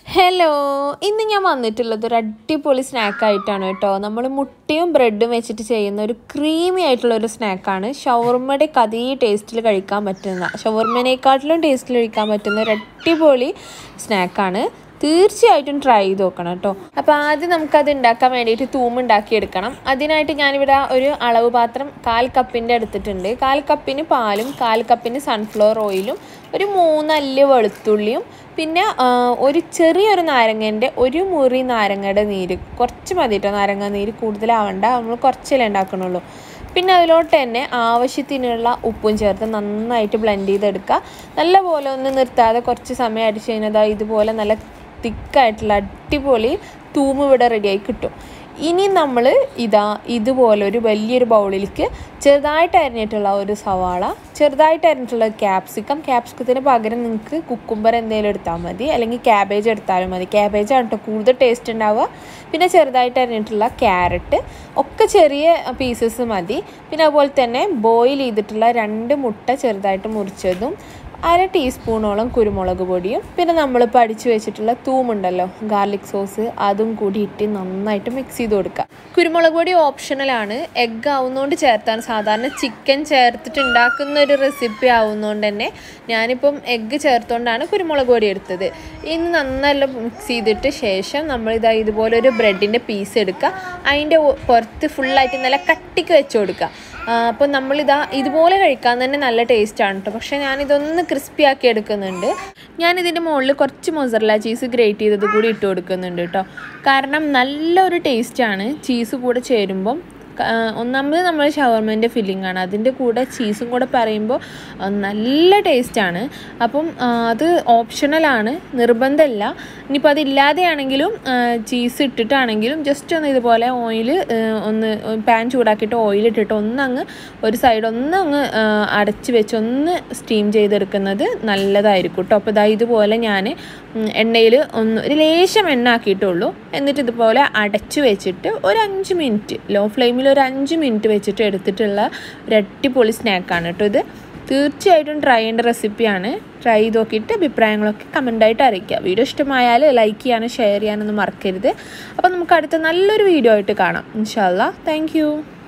hello ഇന്ന് ഞാൻ വന്നിട്ടുള്ളത് ഒരു അടിപൊളി സ്നാക്കായിട്ടാണ് കേട്ടോ നമ്മൾ മുട്ടയും ബ്രെഡും വെച്ചിട്ട് ചെയ്യുന്ന ഒരു ക്രീമി ആയിട്ടുള്ള ഒരു സ്നാക്കാണ് ഷവർമ്മയുടെ അതേ ടേസ്റ്റിൽ കഴിക്കാൻ പറ്റുന്ന ഷവർമ്മനേക്കാട്ടിലും ടേസ്റ്റിൽ കഴിക്കാൻ പറ്റുന്ന ഒരു അടിപൊളി സ്നാക്കാണ് തീർച്ചയായിട്ടും ട്രൈ ചെയ്ത് നോക്കണം കേട്ടോ അപ്പോൾ ആദ്യം നമുക്കത് ഉണ്ടാക്കാൻ വേണ്ടിയിട്ട് തൂമുണ്ടാക്കി എടുക്കണം അതിനായിട്ട് ഞാനിവിടെ ഒരു അളവ് പാത്രം കാൽ കപ്പിൻ്റെ എടുത്തിട്ടുണ്ട് കാൽ കപ്പിന് പാലും കാൽ കപ്പിന് സൺഫ്ലവർ ഓയിലും ഒരു മൂന്നല്ല് വെളുത്തുള്ളിയും പിന്നെ ആ, ഒരു ചെറിയൊരു നാരങ്ങേൻ്റെ ഒരു മുറി നാരങ്ങയുടെ നീര് കുറച്ച് മതി കേട്ടോ നാരങ്ങ നീര് കൂടുതലാവണ്ട നമ്മൾ കുറച്ചല്ലേ ഉണ്ടാക്കണുള്ളൂ പിന്നെ അതിലോട്ട് തന്നെ ആവശ്യത്തിനുള്ള ഉപ്പും ചേർത്ത് നന്നായിട്ട് ബ്ലെൻഡ് ചെയ്തെടുക്കുക നല്ലപോലെ ഒന്ന് നിർത്താതെ കുറച്ച് സമയം അടിച്ച് കഴിഞ്ഞാൽ ഇതുപോലെ നല്ല തിക്കായിട്ടുള്ള അടിപൊളി തൂമ്പ് ഇവിടെ റെഡിയായി കിട്ടും ഇനി നമ്മൾ ഇതാ ഇതുപോലെ ഒരു വലിയൊരു ബൗളിലേക്ക് ചെറുതായിട്ട് അരിഞ്ഞിട്ടുള്ള ഒരു സവാള ചെറുതായിട്ട് അരിഞ്ഞിട്ടുള്ള ക്യാപ്സിക്കം ക്യാപ്സിക്കത്തിന് പകരം നിങ്ങൾക്ക് കുക്കുംബർ എന്തെങ്കിലും എടുത്താൽ മതി അല്ലെങ്കിൽ ക്യാബേജ് എടുത്താലും മതി ക്യാബേജ് ആണ് കേട്ടോ കൂടുതൽ ടേസ്റ്റ് ഉണ്ടാവുക പിന്നെ ചെറുതായിട്ട് അരിഞ്ഞിട്ടുള്ള ക്യാരറ്റ് ഒക്കെ ചെറിയ പീസസ് മതി പിന്നെ അതുപോലെ തന്നെ ബോയിൽ ചെയ്തിട്ടുള്ള രണ്ട് മുട്ട ചെറുതായിട്ട് മുറിച്ചതും അര ടീസ്പൂണോളം കുരുമുളക് പൊടിയും പിന്നെ നമ്മൾ പഠിച്ചു വെച്ചിട്ടുള്ള തൂമുണ്ടല്ലോ ഗാർലിക് സോസ് അതും കൂടി ഇട്ട് നന്നായിട്ട് മിക്സ് ചെയ്ത് കൊടുക്കുക കുരുമുളക് പൊടി ഓപ്ഷണലാണ് എഗ്ഗ് ആവുന്നതുകൊണ്ട് ചേർത്താണ് സാധാരണ ചിക്കൻ ചേർത്തിട്ട് ഉണ്ടാക്കുന്ന ഒരു റെസിപ്പി ആവുന്നതുകൊണ്ട് തന്നെ ഞാനിപ്പം എഗ്ഗ് ചേർത്തുകൊണ്ടാണ് കുരുമുളക് പൊടി എടുത്തത് ഇനി നന്നല്ല മിക്സ് ചെയ്തിട്ട് ശേഷം നമ്മൾ ഇതാ ഇതുപോലെ ഒരു ബ്രെഡിൻ്റെ പീസ് എടുക്കുക അതിൻ്റെ പുറത്ത് ഫുള്ളായിട്ട് നല്ല കട്ടിക്ക് വെച്ച് കൊടുക്കുക അപ്പോൾ നമ്മളിതാ ഇതുപോലെ കഴിക്കാൻ തന്നെ നല്ല ടേസ്റ്റാണ് കേട്ടോ പക്ഷേ ഞാനിതൊന്ന് ക്രിസ്പി ആക്കി എടുക്കുന്നുണ്ട് ഞാനിതിൻ്റെ മുകളിൽ കുറച്ച് മൊസറല ചീസ് ഗ്രേറ്റ് ചെയ്തത് കൂടി ഇട്ട് കൊടുക്കുന്നുണ്ട് കേട്ടോ കാരണം നല്ലൊരു ടേസ്റ്റാണ് ചീസ് കൂടെ ചേരുമ്പം ആ, ഒന്നാമത് നമ്മൾ ഷവർമേൻ്റെ ഫില്ലിംഗ് ആണ് അതിൻ്റെ കൂടെ ചീസും കൂടെ പറയുമ്പോൾ ആ, നല്ല ടേസ്റ്റാണ് അപ്പം ആ, അത് ഓപ്ഷണലാണ് നിർബന്ധമില്ല ഇനിയിപ്പോൾ അതില്ലാതെയാണെങ്കിലും ചീസ് ഇട്ടിട്ടാണെങ്കിലും ജസ്റ്റ് ഒന്ന് ഇതുപോലെ ഓയിൽ ഒന്ന് പാൻ ചൂടാക്കിയിട്ട് ഓയിൽ ഇട്ടിട്ട് ഒന്നങ്ങ് ഒരു സൈഡ് ഒന്ന് അങ്ങ് ആ, അടച്ച് വെച്ച് ഒന്ന് സ്റ്റീം ചെയ്തെടുക്കുന്നത് നല്ലതായിരിക്കും കേട്ടോ അപ്പോൾ ഇതാ ഇതുപോലെ ഞാൻ എണ്ണയിൽ ഒന്ന് ഒരു ലേശം എണ്ണ ആക്കിയിട്ടുള്ളൂ എന്നിട്ട് ഇതുപോലെ അടച്ചു വെച്ചിട്ട് ഒരു അഞ്ച് മിനിറ്റ് ലോ ഫ്ലെയിമിൽ ഒരു അഞ്ച് മിനിറ്റ് വെച്ചിട്ട് എടുത്തിട്ടുള്ള ഒരു അടിപൊളി സ്നാക്കാണ് കേട്ടോ ഇത് തീർച്ചയായിട്ടും ട്രൈ ചെയ്യേണ്ട റെസിപ്പിയാണ് ട്രൈ ചെയ്ത് നോക്കിയിട്ട് അഭിപ്രായങ്ങളൊക്കെ കമൻ്റായിട്ട് അറിയിക്കുക വീഡിയോ ഇഷ്ടമായാൽ ലൈക്ക് ചെയ്യാനും ഷെയർ ചെയ്യാനൊന്നും മറക്കരുത് അപ്പോൾ നമുക്ക് അടുത്ത നല്ലൊരു വീഡിയോ ആയിട്ട് കാണാം ഇൻഷാല്ല താങ്ക്